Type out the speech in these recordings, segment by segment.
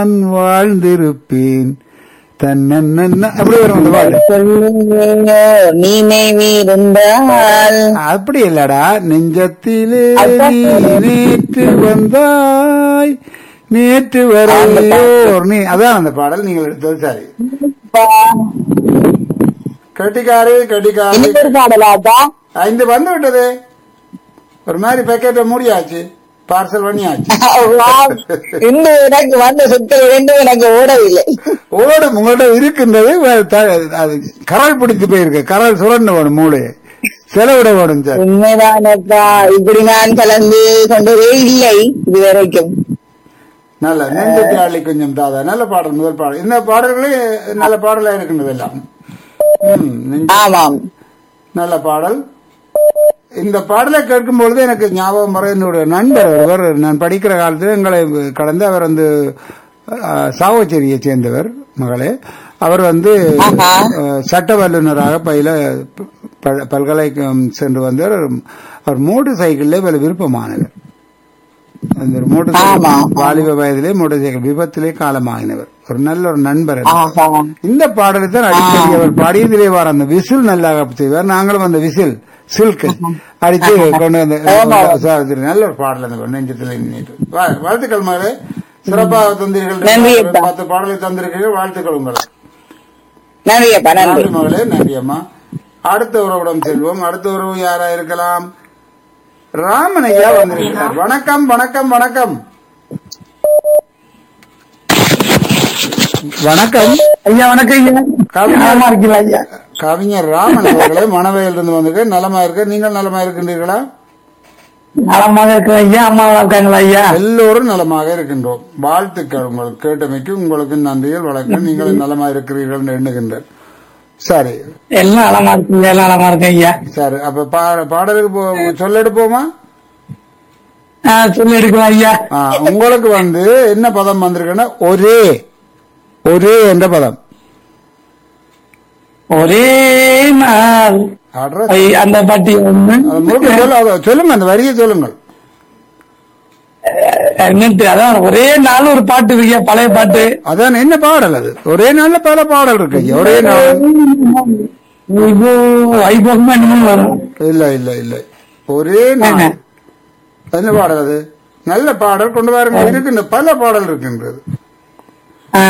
நான் வாழ்ந்திருப்பேன் தன்னன்ன அப்படி வரும் அந்த பாட்டு சொல்லுங்க நினைவிருந்தால் அப்படி இல்லடா நெஞ்சத்திலே நீ நேற்று வந்தாய் நேற்று வரையோர் நீ அதான் அந்த பாடல் நீங்கள் எடுத்தது சரி கட்டிக்காரு கட்டிக்காரு இன்னொரு பாடலாக்கா ஐந்து வந்து விட்டது ஒரு மாதிரி பேக்கெட்டை மூடியாச்சு பார்சல் பண்ணியாச்சு இன்னும் எனக்கு வந்த சொற்கள் ரெண்டும் எனக்கு ஓடவில்லை ஓடும் உங்கள்ட்ட இருக்கின்றது வே- த- அது கரல் பிடித்து போயிருக்கு கரல் சுரண்டு வேணும் மூளை செலவிட வேணும் சார் உண்மைதானக்கா இப்படி நான் கலந்து கொண்டதே இல்லை இதுவரைக்கும் நல்ல நெஞ்சத்தை ஆளி கொஞ்சம் தாதா நல்ல பாடல் முதல் பாடல் இந்த பாடல்களே நல்ல பாடலா இருக்கின்றது எல்லாம் ம், நெஞ்ச- ஆமாம் நல்ல பாடல் இந்த பாடலை கேட்கும் பொழுது எனக்கு ஞாபகம் வர என்னுடைய நண்பர் ஒருவர் நான் படிக்கிற காலத்தில் எங்களை கடந்து அவர் வந்து அஹ், சாவச்சேரியை சேர்ந்தவர் மகளே அவர் வந்து ஆஹா. அஹ், சட்ட வல்லுநராக பயில ப- பல்கலைக்கழகம் சென்று வந்தவர் அவர் மோட்டர் சைக்கிளில் பல விருப்பமானவர் அந்த மோட்டர் ஆமா. சைக்கிள் வாலிப வயதிலே மோட்டர் சைக்கிள் விபத்திலே காலமாகினவர் ஒரு நல்ல ஒரு நண்பர் எனக்கு. ஆஹா இந்த பாடலை தான் அடிக்கடி அவர் பாடியதிலே வர அந்த விசில் நல்லா செய்வார் நாங்களும் அந்த விசில் சில்க் அடித்து கொண்டு வந்து சாதிரு. நல்ல ஒரு பாடல் அந்த நெஞ்சத்தில் நின்னுட்டு. வா- வாழ்த்துக்கள் மகளே சிறப்பாக நன்றி தந்தீர்கள் அப்பா. பத்து பாடலை தந்திருக்கீர்கள் வாழ்த்துக்கள் உங்களுக்கு நன்றி அப்பா நன்றி நன்றி மகளே நன்றி அம்மா அடுத்த உறவிடம் செல்வோம் அடுத்த உறவு யாரா இருக்கலாம் ராமனையா வந்திருக்கிறார் வணக்கம் வணக்கம் வணக்கம் வணக்கம் ஐயா வணக்கம் ஐயா கவிஞர் நலமா இருக்கீங்களா ஐயா கவிஞர் ராமன் அவர்களே மணவையில் இருந்து வந்திருக்க நலமா இருக்க நீங்கள் நலமா இருக்கின்றீர்களா நலமாக இருக்கிற ஐயா அம்மா இருக்காங்களா ஐயா எல்லோரும் நலமாக இருக்கின்றோம் வாழ்த்துக்கள் உங்களுக்கு கேட்டமைக்கு உங்களுக்கு நன்றிகள் வழக்கம் நீங்களும் நலமா இருக்கிறீர்கள் என்று எண்ணுகின்றேன் சரி எல்லாம் நலமா இருக்குங்க எல்லாம் நலமா இருக்கேன் ஐயா சரி அப்ப பா- பாடலுக்கு போ- சொல்ல எடுப்போமா ஆ, சொல்லி எடுக்கலாம் ஐயா ஆ, உங்களுக்கு வந்து என்ன பதம் வந்திருக்குன்னா ஒரே ஒரே என்ற பதம் ஒரே நாள் அட்ரஸ் ஐ, அந்த பாட்டி ஒண்ணு அது முழுக்க சொல்ல அதை சொல்லுங்க அந்த வரியை சொல்லுங்கள் என்னட்டு அதான் ஒரே நாள் ஒரு பாட்டு இருக்கு ஐயா, பழைய பாட்டு அதான் என்ன பாடல் அது ஒரே நாள்ல பல பாடல் இருக்கு ஐயா ஒரே நாள் ஐயோ ஐபோகமா என்னமோ வரும் இல்ல இல்ல இல்ல ஒரே நாள் என்ன பாடல் அது நல்ல பாடல் கொண்டு வாருங்க இருக்கின்ற பல பாடல் இருக்கின்றது ஆ,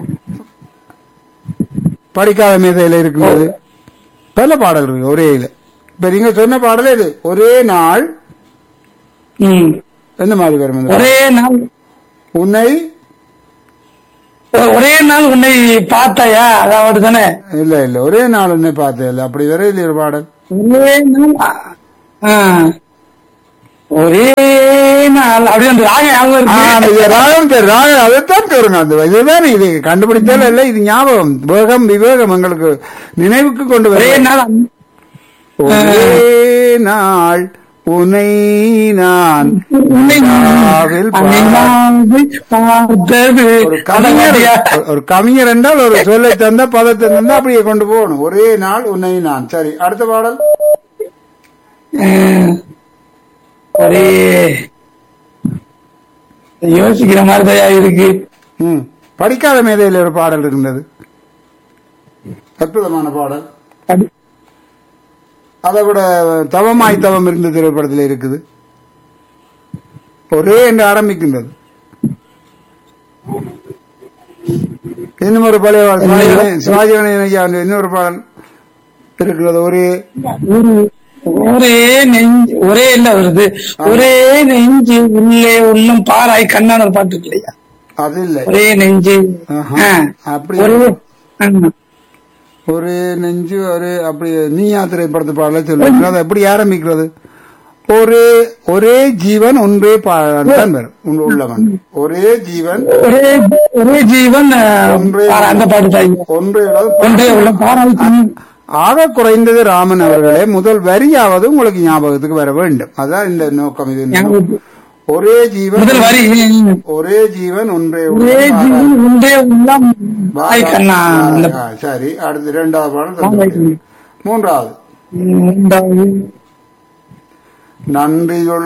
படிக்காத மேதையில இருக்கின்றது பல பாடல் இருக்கு ஒரே இல்ல இப்ப நீங்க சொன்ன பாடலே இது ஒரே நாள் ம். என்ன மாதிரி வரும் இந்த பாடல்? ஒரே நாள் உன்னை ஒரே நாள் உன்னை பார்த்தாயா அதாவது தானே இல்ல இல்ல ஒரே நாள் உன்னை பார்த்தேன் இல்ல அப்படி வர இல்லையா ஒரு பாடல் ஒரே நாள் ஆ. ஒரே நாள் அப்படி அந்த ராகம் ஞாபகம் ஆ, அந்த இருக்கு ராகம் தெரி- ராகம் அதைத்தான் தருங்க அந்த இதுதான் இது கண்டுபிடிச்சாலும் இல்ல இது ஞாபகம் வேகம் விவேகம் எங்களுக்கு நினைவுக்கு கொண்டு ஒரே வர நாள் ஒரே நாள் உனை நான் உன்னை ராவில் அன்னையாவது பார்த்தது ஒரு கவிஞர் அடங்கடியா. ஒரு- ஒரு கவிஞர் என்றால் ஒரு சொல்லை தந்த பதத்தை தந்தா அப்படியே கொண்டு போகணும் ஒரே நாள் உன்னை நான் சரி அடுத்த பாடல் ம். ஒரே யோசிக்கிற மாதிரி தயா இருக்கு ம் படிக்காத மேதையில் ஒரு பாடல் இருந்தது அற்புதமான பாடல் அது- அதை விட தவமாய் தவம் இருந்த திரைப்படத்தில் இருக்குது ஒரே என்று ஆரம்பிக்கின்றது இன்னும் ஒரு பழைய பாடல் சிவாஜி- சிவாஜி கணேசன் ஐயா வந்து இன்னொரு பாடல் இருக்கிறது ஒரே ஒரு- ஒரே நெஞ்சு ஒரே இல்ல வருது ஒரே நெஞ்சு உள்ளே உள்ளும் பாராய் கண்ணான ஒரு பாட்டு இருக்கு இல்லையா அது இல்லை ஒரே நெஞ்சு ஆஹா. ஆ. அப்படி ஒரே ஆமா. ஒரு நெஞ்சு ஒரு அப்படி நீயா திரைப்படத்து பாடல சொல்லுங்க அது எப்படி ஆரம்பிக்கிறது ஒரே ஒரே ஜீவன் ஒன்றே பாடான் வரும் உள்ளவன் ஒரே ஜீவன் ஒரே ஒரே ஜீவன் ஆ, ஒன்றே பாரா- அந்த பாட்டு தான் ஒன்றே ஒன்றே உள்ள பாராய் கண்ணு. ஆக குறைந்தது ராமன் அவர்களே முதல் வரியாவது உங்களுக்கு ஞாபகத்துக்கு வர வேண்டும் அதான் இந்த நோக்கம் இது ஞாபகம். ஒரே ஜீவன் முதல் வரி ஒரே ஜீவன் ஒன்றே ஒரே உள்ளவன். ஜீவன் ஒன்றே உள்ளம் பாய் கண்ணா அந்த ஆ, சரி அடுத்து இரண்டாவது பாடல் பாராய் தந்துவிட்டேன். கண்ணு. மூன்றாவது உண்டாவது நன்றி சொல்